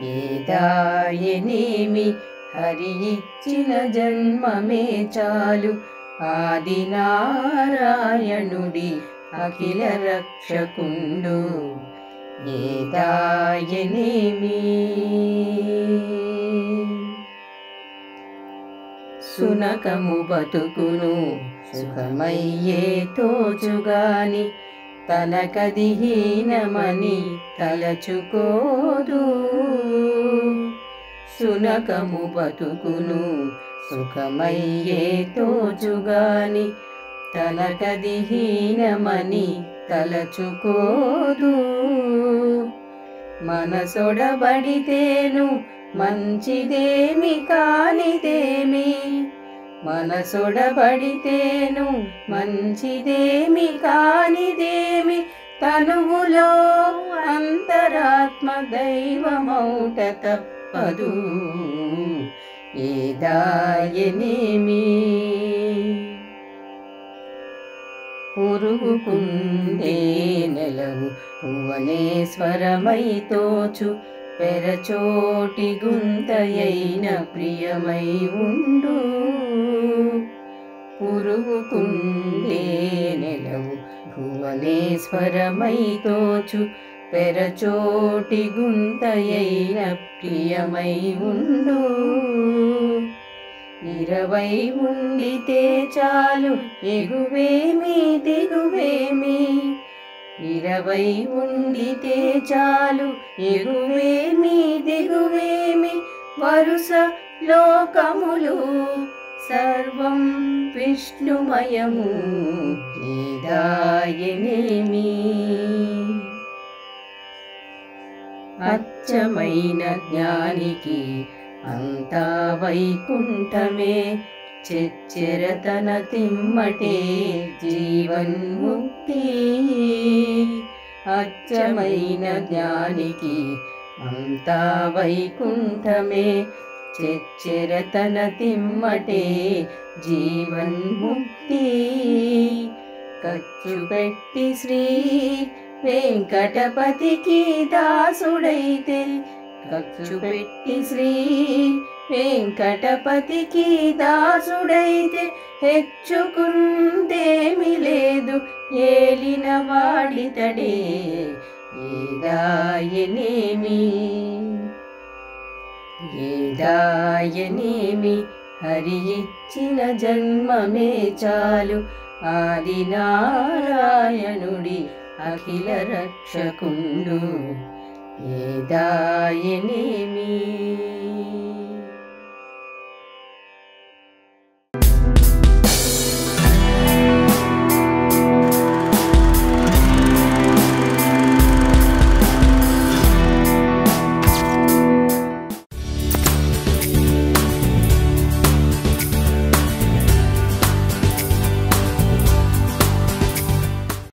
ఏదాయనేమి హరి ఇచ్చిన జన్మమే చాలు ఆది నారాయణుడి అఖిల రక్షకుండు ఏదాయనేమి సునకము బతుకును సుఖమయ్యే తోచుగాని తనకది హీనమని తలచుకోదు సునకము బతుకును సుఖమయ్యే తోచుగాని తనకది హీనమని తలచుకోదు మనసొడబడితేను మంచిదేమి కానిదేమి మనసొడబడితేను మంచిదేమి కానిదేమి తనువులో అంతరాత్మ దైవమౌట తప్పదు ఏదాయనేమి పురుగుకుందే నెలవు భువనేశ్వరమై తోచు పెరచోటి గుంతయైన ప్రియమై ఉండు పురుగుకుందే నెలవు భువనేశ్వరమై తోచు పెరచోటి గుంతయైన ప్రియమై ఉండు ఇరవై ఉండితే చాలు ఎగువేమి దిగువేమి ఇరవై ఉండితే చాలు ఎగువేమి దిగువేమి వరుస లోకములు సర్వం విష్ణుమయము ఏదాయనేమి అచ్చమైన జ్ఞానికి అంతా వైకుంఠమే చెచ్చెరతన తిమ్మటే జీవన్ముక్తి అచ్చమైన జ్ఞానికి అంతా వైకుంఠమే చెచ్చెరతన తిమ్మటే జీవన్ముక్తి ఖర్చు పెట్టి శ్రీ వెంకటపతికి దాసుడైతే ఖర్చు పెట్టి శ్రీ వెంకటపతికి దాసుడైతే హెచ్చుకుందేమి లేదు ఏలిన వాడితడే ఏదాయనేమి ఏదాయనేమి హరి ఇచ్చిన జన్మమే చాలు ఆది నారాయణుడి అఖిల రక్షకుండు ఏదాయనేమి